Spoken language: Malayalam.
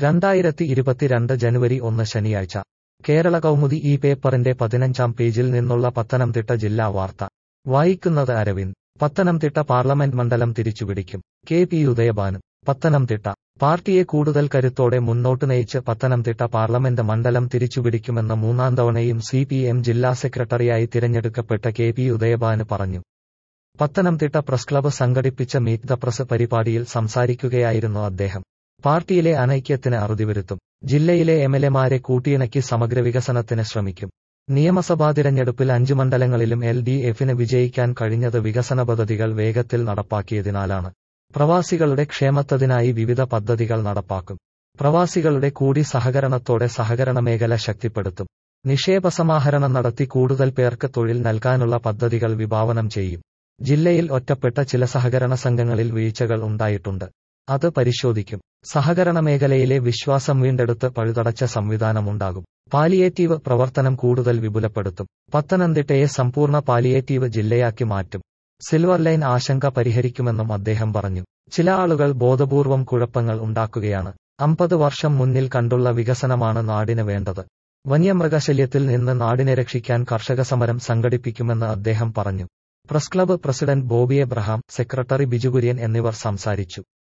രണ്ടായിരത്തി ഇരുപത്തിരണ്ട് ജനുവരി ഒന്ന് ശനിയാഴ്ച കേരള കൗമുദി ഈ പേപ്പറിന്റെ പതിനഞ്ചാം പേജിൽ നിന്നുള്ള പത്തനംതിട്ട ജില്ലാ വാർത്ത വായിക്കുന്നത് അരവിന്ദ് പത്തനംതിട്ട പാർലമെന്റ് മണ്ഡലം തിരിച്ചുപിടിക്കും കെ പി ഉദയഭാനു പത്തനംതിട്ട പാർട്ടിയെ കൂടുതൽ കരുത്തോടെ മുന്നോട്ട് നയിച്ച് പത്തനംതിട്ട പാർലമെന്റ് മണ്ഡലം തിരിച്ചുപിടിക്കുമെന്ന് മൂന്നാം തവണയും സി പി എം ജില്ലാ സെക്രട്ടറിയായി തിരഞ്ഞെടുക്കപ്പെട്ട കെ പി ഉദയഭാനു പറഞ്ഞു പത്തനംതിട്ട പ്രസ് ക്ലബ്ബ് സംഘടിപ്പിച്ച മീറ്റ് ദ പ്രസ് പരിപാടിയിൽ സംസാരിക്കുകയായിരുന്നു അദ്ദേഹം പാർട്ടിയിലെ അനൈക്യത്തിന് അറുതിവരുത്തും ജില്ലയിലെ എംഎൽഎമാരെ കൂട്ടിയിണക്കി സമഗ്ര വികസനത്തിന് ശ്രമിക്കും നിയമസഭാ തിരഞ്ഞെടുപ്പിൽ അഞ്ചു മണ്ഡലങ്ങളിലും എൽ ഡി എഫിന് വിജയിക്കാൻ കഴിഞ്ഞത് വികസന പദ്ധതികൾ വേഗത്തിൽ നടപ്പാക്കിയതിനാലാണ് പ്രവാസികളുടെ ക്ഷേമത്തതിനായി വിവിധ പദ്ധതികൾ നടപ്പാക്കും പ്രവാസികളുടെ കൂടി സഹകരണത്തോടെ സഹകരണ മേഖല ശക്തിപ്പെടുത്തും നിക്ഷേപ സമാഹരണം നടത്തി കൂടുതൽ പേർക്ക് തൊഴിൽ നൽകാനുള്ള പദ്ധതികൾ വിഭാവനം ചെയ്യും ജില്ലയിൽ ഒറ്റപ്പെട്ട ചില സഹകരണ സംഘങ്ങളിൽ വീഴ്ചകൾ ഉണ്ടായിട്ടുണ്ട് അത് പരിശോധിക്കും സഹകരണ മേഖലയിലെ വിശ്വാസം വീണ്ടെടുത്ത് പഴുതടച്ച സംവിധാനമുണ്ടാകും പാലിയേറ്റീവ് പ്രവർത്തനം കൂടുതൽ വിപുലപ്പെടുത്തും പത്തനംതിട്ടയെ സമ്പൂർണ്ണ പാലിയേറ്റീവ് ജില്ലയാക്കി മാറ്റും സിൽവർ ലൈൻ ആശങ്ക പരിഹരിക്കുമെന്നും അദ്ദേഹം പറഞ്ഞു ചില ആളുകൾ ബോധപൂർവം കുഴപ്പങ്ങൾ ഉണ്ടാക്കുകയാണ് അമ്പത് വർഷം മുന്നിൽ കണ്ടുള്ള വികസനമാണ് നാടിന് വേണ്ടത് വന്യമൃഗശല്യത്തിൽ നിന്ന് നാടിനെ രക്ഷിക്കാൻ കർഷക സമരം സംഘടിപ്പിക്കുമെന്ന് അദ്ദേഹം പറഞ്ഞു press club president Bobby Abraham secretary Biju Kurian എന്നിവർ സംസാരിച്ചു